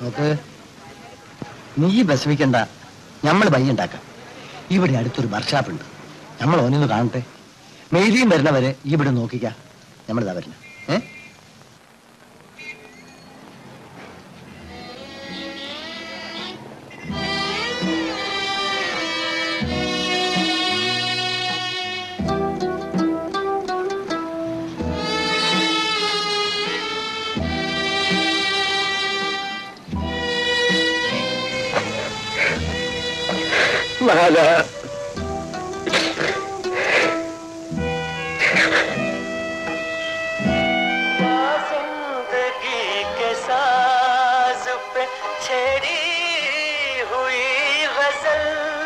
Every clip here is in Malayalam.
നോക്ക് നീ വിഷമിക്കണ്ട നമ്മൾ ബൈ ഉണ്ടാക്കാം ഇവിടെ അടുത്തൊരു വർക്ക്ഷോപ്പ് ഉണ്ട് നമ്മൾ ഓനൊന്ന് കാണട്ടെ മെയ്തിയും വരുന്നവരെ ഇവിടെ നോക്കിക്ക നമ്മളിതാ വരുന്ന ഏ जिंदगी के साज पे छेड़ी हुई गजल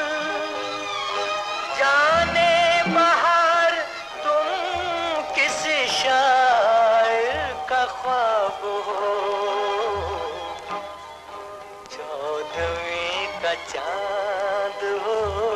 जाने बहार तुम किस शायर का ख्वाब हो चौदहवीं का चांद हो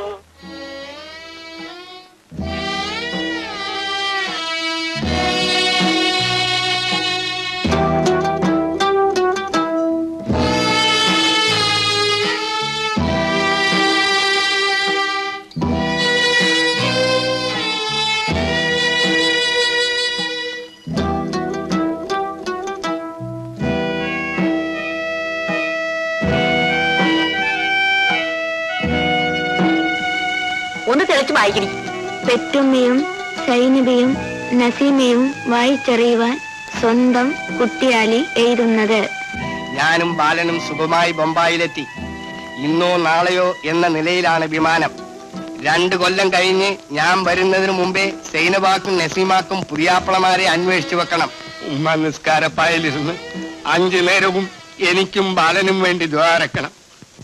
ഒന്ന് തിളച്ചു വായിക്കണി പെറ്റുമ്മയും സൈനികയും നസീമയും വായിച്ചറിയുവാൻ സ്വന്തം കുട്ടിയാലി എഴുതുന്നത് ഞാനും ബാലനും സുഖമായി ബൊമ്പായിലെത്തി ഇന്നോ നാളെയോ എന്ന നിലയിലാണ് വിമാനം രണ്ടു കൊല്ലം കഴിഞ്ഞ് ഞാൻ വരുന്നതിന് മുമ്പേ സൈനബാക്കും നസീമാക്കും പുതിയാപ്പളമാരെ അന്വേഷിച്ചു വെക്കണം ഉമ്മ നിസ്കാരപ്പായലിരുന്ന് അഞ്ചു നേരവും എനിക്കും ബാലനും വേണ്ടി ദ്വാരക്കണം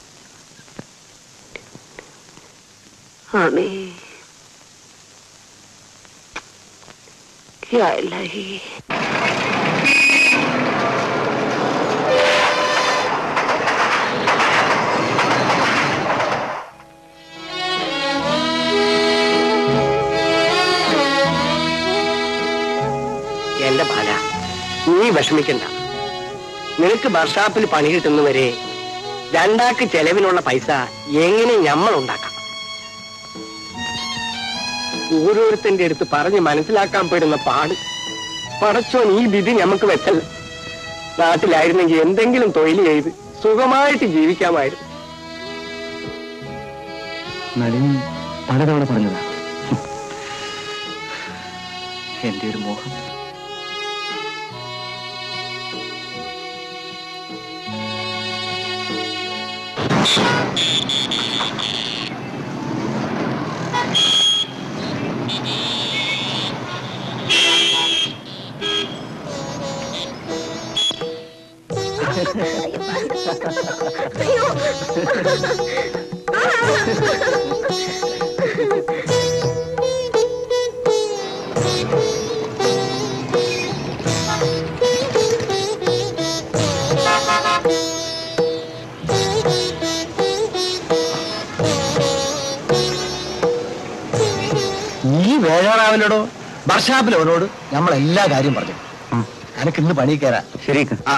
ആമേ യാ ഇലാഹി എന്റെ ബാല നീ വിഷമിക്കണ്ട നിനക്ക് വർഷാപ്പിൽ പണി കിട്ടുന്നവരെ രണ്ടാക്ക് ചെലവിനുള്ള പൈസ എങ്ങനെ ഞമ്മൾ ഉണ്ടാക്കാം ഓരോരുത്തന്റെ അടുത്ത് പറഞ്ഞ് മനസ്സിലാക്കാൻ പെടുന്ന പാട് പടച്ചോൻ ഈ വിധി നമുക്ക് വെച്ചല്ല നാട്ടിലായിരുന്നെങ്കിൽ എന്തെങ്കിലും തൊഴിൽ ചെയ്ത് സുഖമായിട്ട് ജീവിക്കാമായിരുന്നു നളിനി പലതവണ പറഞ്ഞതാ എന്റെ ഒരു മോഹം നീ വേഴാറാവില്ലടോ വർഷാപ്പിൽ അവനോട് നമ്മൾ എല്ലാ കാര്യം പറഞ്ഞു എനിക്ക് ഇന്ന് പണി കയറാ ശരി ആ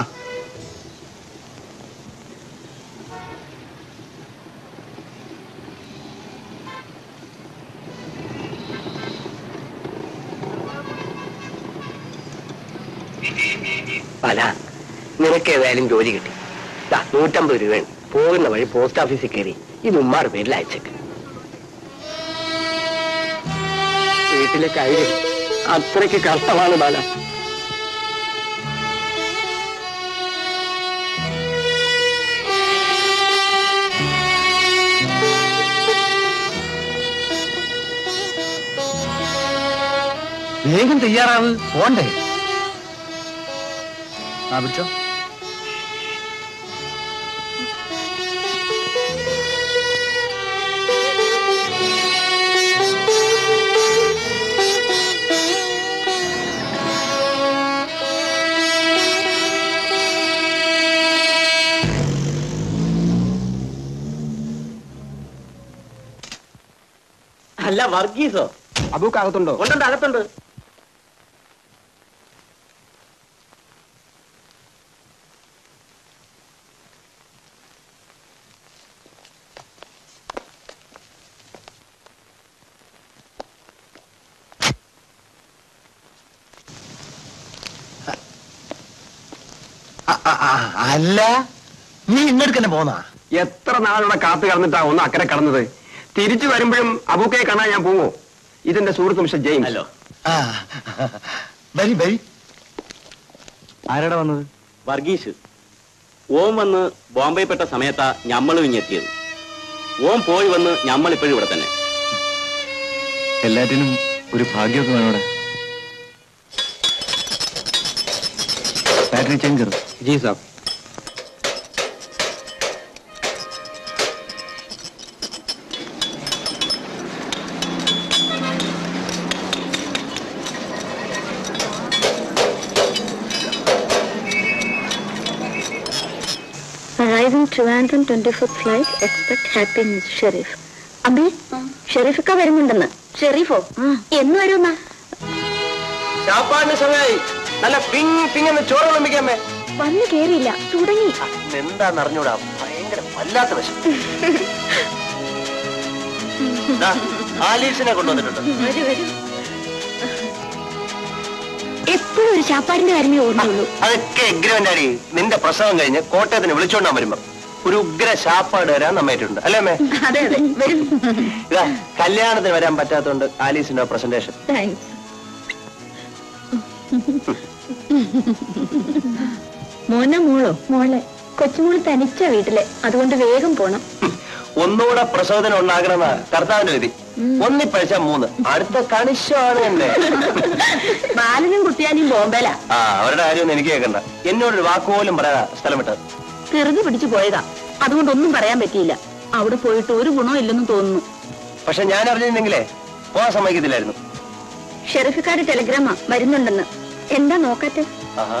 പല നിനക്ക് ഏതായാലും ജോലി കിട്ടി ദാ, നൂറ്റമ്പത് രൂപയാണ് പോകുന്ന വഴി പോസ്റ്റ് ഓഫീസിൽ കയറി ഇത് ഉമ്മാറ് പേരിൽ അയച്ചേക്ക് വീട്ടിലെ കാര്യം അത്രയ്ക്ക് കഷ്ടമാണ് ബാല വേഗം തയ്യാറാവ് പോണ്ടേ ആ പിടിച്ചോ അല്ല വർഗീസോ അബൂക്കകത്തുണ്ടോ ഉണ്ടുണ്ട് അകത്തുണ്ട് അ- അ- അ- അല്ല നീ ഇങ്ങോട്ട് തന്നെ പോന്നാ എത്ര നാളുടെ കാത്തു കടന്നിട്ടാ ഒന്ന് അക്കരെ കടന്നത് തിരിച്ചു വരുമ്പോഴും അബൂക്കയെ കാണാൻ ഞാൻ പോവോ ഇതെന്റെ സുഹൃത്ത് മിസ്റ്റർ ജെയിംസ് ഹലോ ആ വരി വരി ആരാടാ വന്നത് വർഗീസ് ഓം വന്ന് ബോംബെ പെട്ട സമയത്താ ഞമ്മളും ഇങ്ങെത്തിയത് ഓം പോയി വന്ന് ഞമ്മൾ ഇപ്പോഴും ഇവിടെ തന്നെ എല്ലാറ്റിനും ഒരു ഭാഗ്യമൊക്കെ വേണോടെ ബാറ്ററി ചേഞ്ചർ ജി സാബ് Arriving Trivandrum 24th flight, expect happy news, Sharif Abi ഷെരീഫൊക്കെ വരുന്നുണ്ടെന്ന് ഷെരീഫോ എന്ന് വരുന്ന ചാപ്പാടിന് സമയമായി നല്ല പിങ് പിങ് എന്ന് ചോറ് വിളമ്പിക്കാമേ വന്നു കേറിയില്ല തുടങ്ങി എന്താന്ന് അറിഞ്ഞൂടാ ഭയങ്കര വല്ലാത്ത വിഷം ദാ, ആലീസിനെ കൊണ്ടുവന്നിട്ടുണ്ട് വരൂ വരൂ എപ്പോഴും ഒരു ചാപ്പാടിന്റെ കാര്യമേ ഓർമ്മയുള്ളൂ അതൊക്കെ എഗ്രിമെന്റ് അടി നിന്റെ പ്രസവം കഴിഞ്ഞ് കോട്ടയത്തിന് വിളിച്ചോണ്ടാൻ വരുമ്പോ ഒരു ഉഗ്ര ശാപ്പാട് വരാൻ നമ്മേറ്റുണ്ട് അല്ലേ അമ്മേ അതെ അതെ വരൂ ഇതാ കല്യാണത്തിന് വരാൻ പറ്റാത്തോണ്ട് ആലീസിന്റെ പ്രസന്റേഷൻ താങ്ക്സ് മോനെ മോളോ മോളെ കൊച്ചുമോള് തനിച്ച വീട്ടിലെ അതുകൊണ്ട് വേഗം പോണം ഒന്നുകൂടെ പ്രസവത്തിന് ഉണ്ടാകണമെന്ന കർത്താവിന്റെ വിധി ഒന്നിപ്പഴിച്ച മൂന്ന് അടുത്ത കണിശമാണ് എന്റെ ബാലനും കുട്ടിയാനും ബോംബേലാ ആ അവരുടെ കാര്യമൊന്നും എനിക്ക് കേൾക്കണ്ട എന്നോടൊരു വാക്കുപോലും പറയാ സ്ഥലം വിട്ടത് ചെറുത് പിടിച്ചു പോയതാ അതുകൊണ്ട് ഒന്നും പറയാൻ പറ്റിയില്ല അവിടെ പോയിട്ട് ഒരു ഗുണവും ഇല്ലെന്ന് തോന്നുന്നു പക്ഷെ ഞാൻ അറിഞ്ഞിരുന്നെങ്കിലേ പോകാൻ സമ്മതിക്കത്തില്ലായിരുന്നു ഷെറിഫിക്കാട് ടെലിഗ്രാമാ വരുന്നുണ്ടെന്ന് എന്താ നോക്കട്ടെ ആഹാ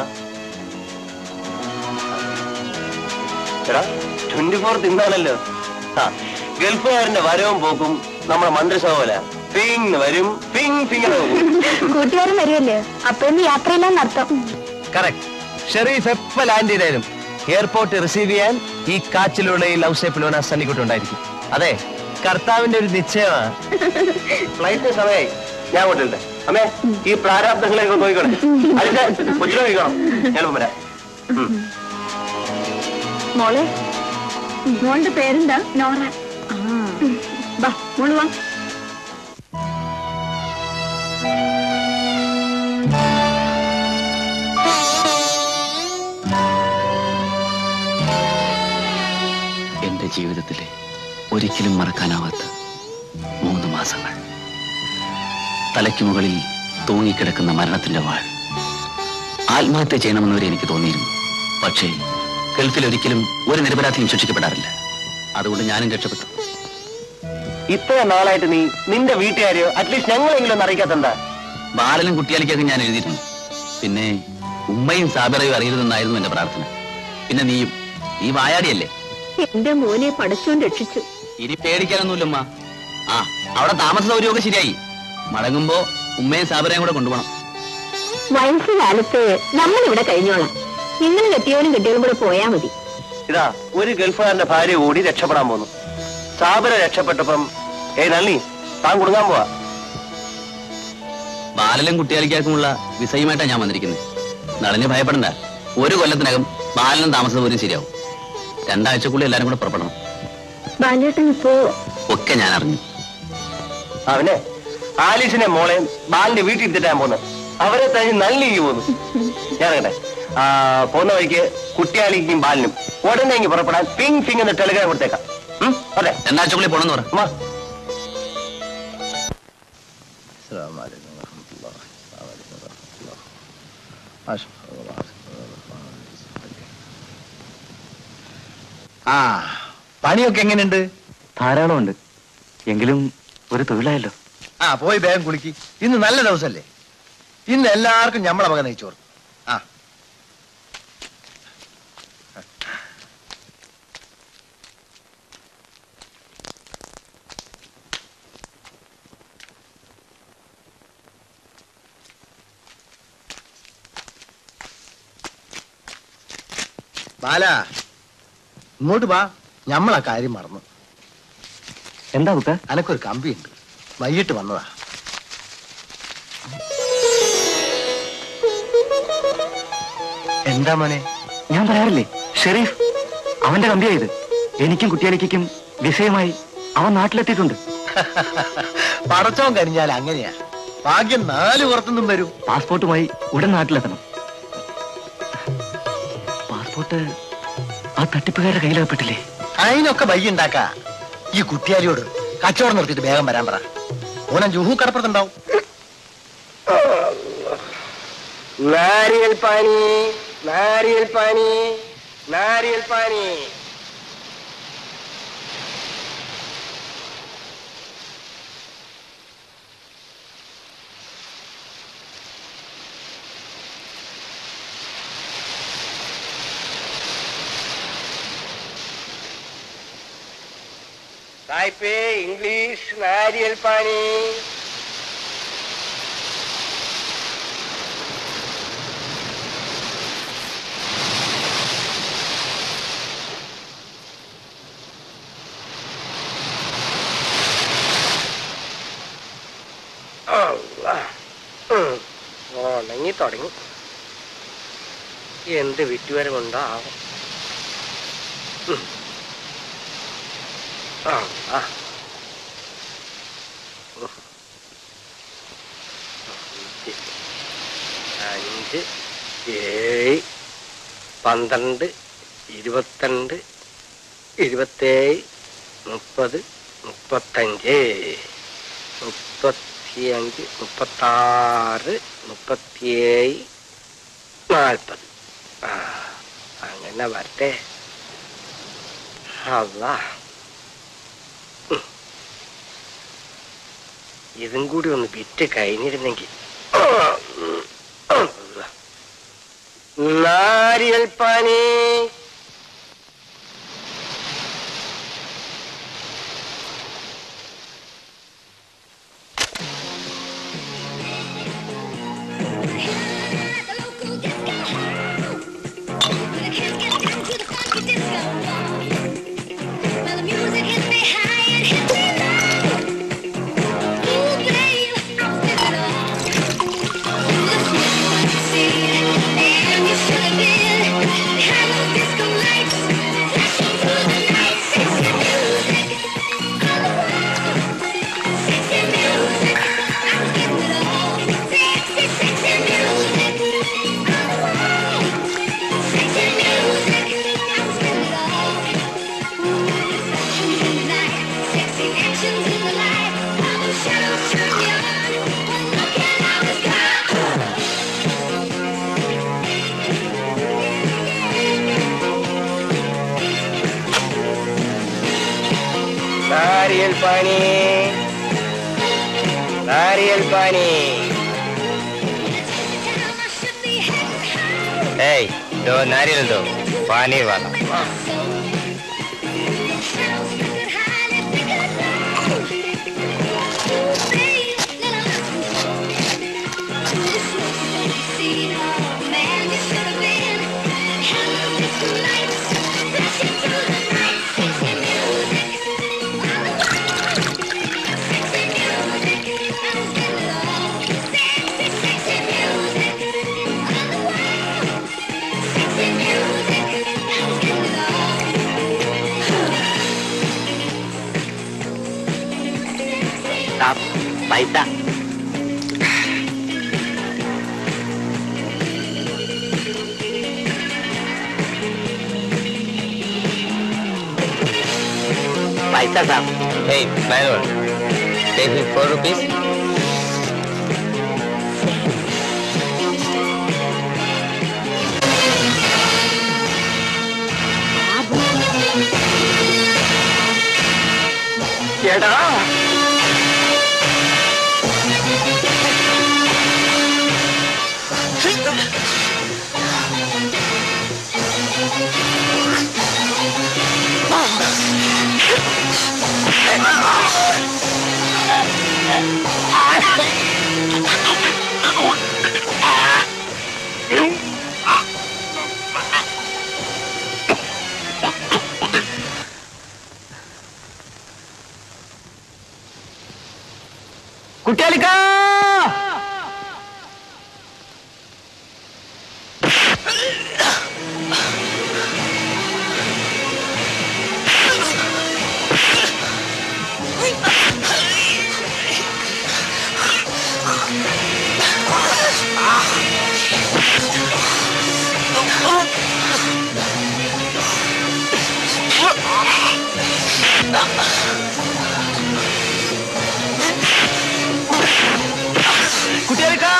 എടാ ട്വന്റി ഫോർ തിന്നാണല്ലോ ആ ഗൾഫുകാരന്റെ വരവും പോക്കും നമ്മുടെ മന്ത്രിസഭ പോലെ പിങ് വരും പിങ് പിങ് പോകും കൂട്ടുകാരൻ വരുമല്ലേ അപ്പൊ ഇന്ന് യാത്രയില്ലാന്ന് അർത്ഥം കറക്റ്റ് ഷെറീഫ് എപ്പോ ലാൻഡ് ചെയ്താലും എയർപോർട്ട് റിസീവ് ചെയ്യാൻ ഈ കാച്ചിലുള്ള ഈ ലവ് ഷേപ്പിലോന സണ്ണിക്കുട്ടുണ്ടായിരിക്കും അതെ കർത്താവിന്റെ ഒരു നിശ്ചയമാണ് ഫ്ലൈറ്റ് സമയമായി ഞാൻ കൊണ്ടില്ലേ അമ്മേ ഈ പ്രാരാബ്ദങ്ങളെയൊക്കെ നോക്കിക്കോളെ അതിന്റെ കൊച്ചിനെ നോക്കിക്കോണം ഞാൻ വരാം ഉം. മോളെ മോളുടെ പേരെന്താ നോറ വാ മോള് വാ എന്റെ ജീവിതത്തിലെ ഒരിക്കലും മറക്കാനാവാത്ത മൂന്ന് മാസങ്ങൾ തലയ്ക്ക് മുകളിൽ തൂങ്ങിക്കിടക്കുന്ന മരണത്തിന്റെ വാൾ ആത്മഹത്യ ചെയ്യണമെന്നവരെ എനിക്ക് തോന്നിയിരുന്നു പക്ഷേ ഗൾഫിൽ ഒരിക്കലും ഒരു നിരപരാധിയും ശിക്ഷിക്കപ്പെടാറില്ല അതുകൊണ്ട് ഞാനും രക്ഷപ്പെട്ടു ഇത്ര നാളായിട്ട് നീ നിന്റെ വീട്ടുകാരെയോ അറ്റ്ലീസ്റ്റ് ഞങ്ങളെങ്കിലും ഒന്ന് അറിയിക്കാത്തെന്താ ബാലനും കുട്ടിയാലിക്കൊക്കെ ഞാൻ എഴുതിയിരുന്നു പിന്നെ ഉമ്മയും സാബിറയും അറിയരുതെന്നായിരുന്നു എന്റെ പ്രാർത്ഥന പിന്നെ നീയും നീ വായാടിയല്ലേ എന്റെ മോനെ പഠിച്ചോൻ രക്ഷിച്ചു ഇനി പേടിക്കാനൊന്നുമില്ലമ്മ ആ അവിടെ താമസ സൗകര്യമൊക്കെ ശരിയായി മടങ്ങുമ്പോ ഉമ്മയും സാബിറയും കൂടെ കൊണ്ടുപോകണം വയസ്സുകാലത്ത് നമ്മൾ ഇവിടെ കഴിഞ്ഞോളാം നിങ്ങൾ കെട്ടിയവനും കെട്ടിയവനും കൂടെ പോയാ മതി ഇതാ ഒരു ഗൾഫുകാരന്റെ ഭാര്യ കൂടി രക്ഷപ്പെടാൻ പോന്നു സാബര രക്ഷപ്പെട്ടപ്പം ഏയ് നന്ദി താൻ കൊടുക്കാൻ പോവാ ബാലനും കുട്ടിയാലിക്കാർക്കുമുള്ള വിസയുമായിട്ടാണ് ഞാൻ വന്നിരിക്കുന്നത് നളിന് ഭയപ്പെടണ്ട ഒരു കൊല്ലത്തിനകം ബാലനും താമസ സൗകര്യം ശരിയാവും രണ്ടാഴ്ചക്കുള്ളിൽ എല്ലാരും കൂടെ പുറപ്പെടണം ബാലേട്ടൻ ഇപ്പോ ഒക്കെ ഞാൻ അറിഞ്ഞു അവനെ ആലീസിനെ മോളെ ബാലിന്റെ വീട്ടിൽ ഇരുത്തിട്ട് ഞാൻ പോന്ന് അവരെ തന്നെ നല്ലിക്ക് പോന്നു ഞാൻ കേട്ടെ ആ പോന്ന വഴിക്ക് കുട്ടിയാലിക്കും ബാലിനും ഉടനെ ഇങ്ങ് പുറപ്പെടാൻ പിങ് പിങ് എന്ന് ടെലിഗ്രാം കൊടുത്തേക്കാം ഉം? അതെ രണ്ടാഴ്ചക്കുള്ളിൽ പോണെന്ന് പറ അമ്മ ആ പണിയൊക്കെ എങ്ങനെയുണ്ട് ധാരാളമുണ്ട് എങ്കിലും ഒരു തൊഴിലായല്ലോ ആ പോയി വേഗം കുളിക്ക് ഇന്ന് നല്ല ദിവസമല്ലേ ഇന്ന് എല്ലാവർക്കും ഞമ്മളെ മകൻ നെയ്ച്ചോറ് ആ ബാല ഇങ്ങോട്ട് വാ ഞമ്മളാ കാര്യം മറന്നു എന്താ ബുക്ക അനക്കൊരു കമ്പിയുണ്ട് വൈകിട്ട് വന്നതാ എന്താ മോനെ ഞാൻ പറയാറില്ലേ ഷെരീഫ് അവന്റെ കമ്പിയായത് എനിക്കും കുട്ടിയാലിക്കും വിഷയമായി അവൻ നാട്ടിലെത്തിയിട്ടുണ്ട് പടച്ചോൻ കഴിഞ്ഞാൽ അങ്ങനെയാ ഭാഗ്യം നാല് പുറത്തുനിന്നും വരും പാസ്പോർട്ടുമായി ഉടൻ നാട്ടിലെത്തണം പാസ്പോർട്ട് ആ തട്ടിപ്പുകാരുടെ കയ്യിലകപ്പെട്ടില്ലേ അതിനൊക്കെ ബയ്യ ഉണ്ടാക്ക ഈ കുട്ടിയാലിയോട് കച്ചവടം നിർത്തിയിട്ട് വേഗം വരാൻ പറ ഓനം ജുഹു കടപ്പുറത്തുണ്ടാവും നാരിയൽ പാനി നാരിയൽ പാനി നാരിയൽ പാനി സായിപ്പേ ഇംഗ്ലീഷ് നാരിയൽ പാനി അള്ളാ. ഉം. ഉണങ്ങി തുടങ്ങി എന്ത് വിറ്റുവരവുണ്ടാവും ഉം. അള്ളാ. ഉം. അഞ്ച് അഞ്ച് ഏഴ് പന്ത്രണ്ട് ഇരുപത്തിരണ്ട് ഇരുപത്തേഴ് മുപ്പത് മുപ്പത്തഞ്ച് മുപ്പത്തിയഞ്ച് മുപ്പത്താറ് മുപ്പത്തിയേഴ് നാൽപ്പത് ആ അങ്ങനെ വരട്ടെ അല്ല ഇതും കൂടി ഒന്ന് വിറ്റ് കഴിഞ്ഞിരുന്നെങ്കിൽ നാരിയൽ പാനി നാരിയൽ പാനി നാരിയൽ പാനി ഏയ് ദോ നാരിയൽ ദോ പാനി വാല പൈസ പൈസ sir Hey, manual. Take me four rupees. എടാ കുട്ടിയാലിക്ക കുട്ടികൾക്കാ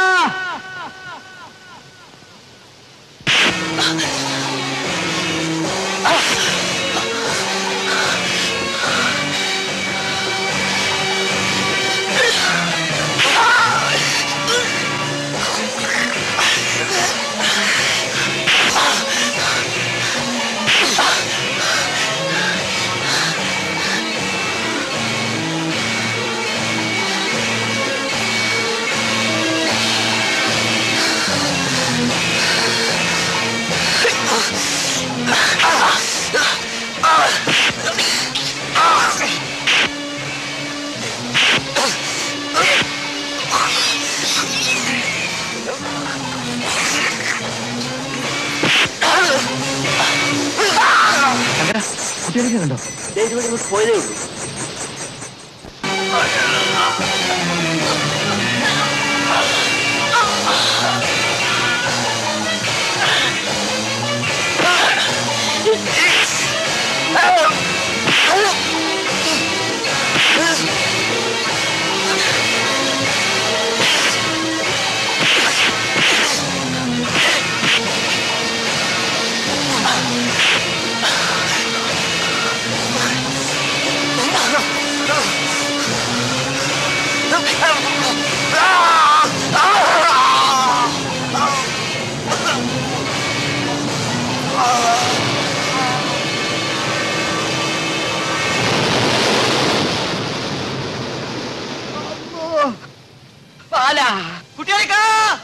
കുട്ടികൾക്ക് കണ്ടോ പോയതേ ഉള്ളൂ പാല കുട്ടികൾക്കാ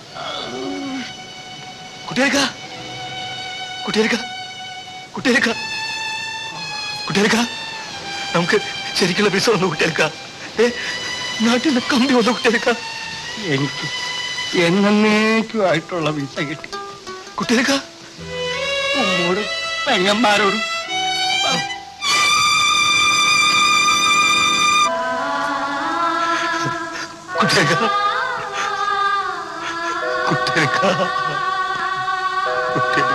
കുട്ടികൾക്കാ കുട്ടികൾക്കാ കുട്ടികൾക്കാ കുട്ടികൾക്കാ നമുക്ക് ശരിക്കുള്ള വിസ വന്നു കുട്ടികൾക്കാ ഏ നാട്ടിൽ നിന്ന് കമ്പി വന്നു കുട്ടികൾക്കാ എനിക്ക് എന്നേക്കുമായിട്ടുള്ള വിസ കിട്ടി കുട്ടികൾക്കാ ഉമ്മോടും പെങ്ങന്മാരോടും കുട്ടികൾക്കാ കുട്ടികൾക്കാ കുട്ടികൾക്കാ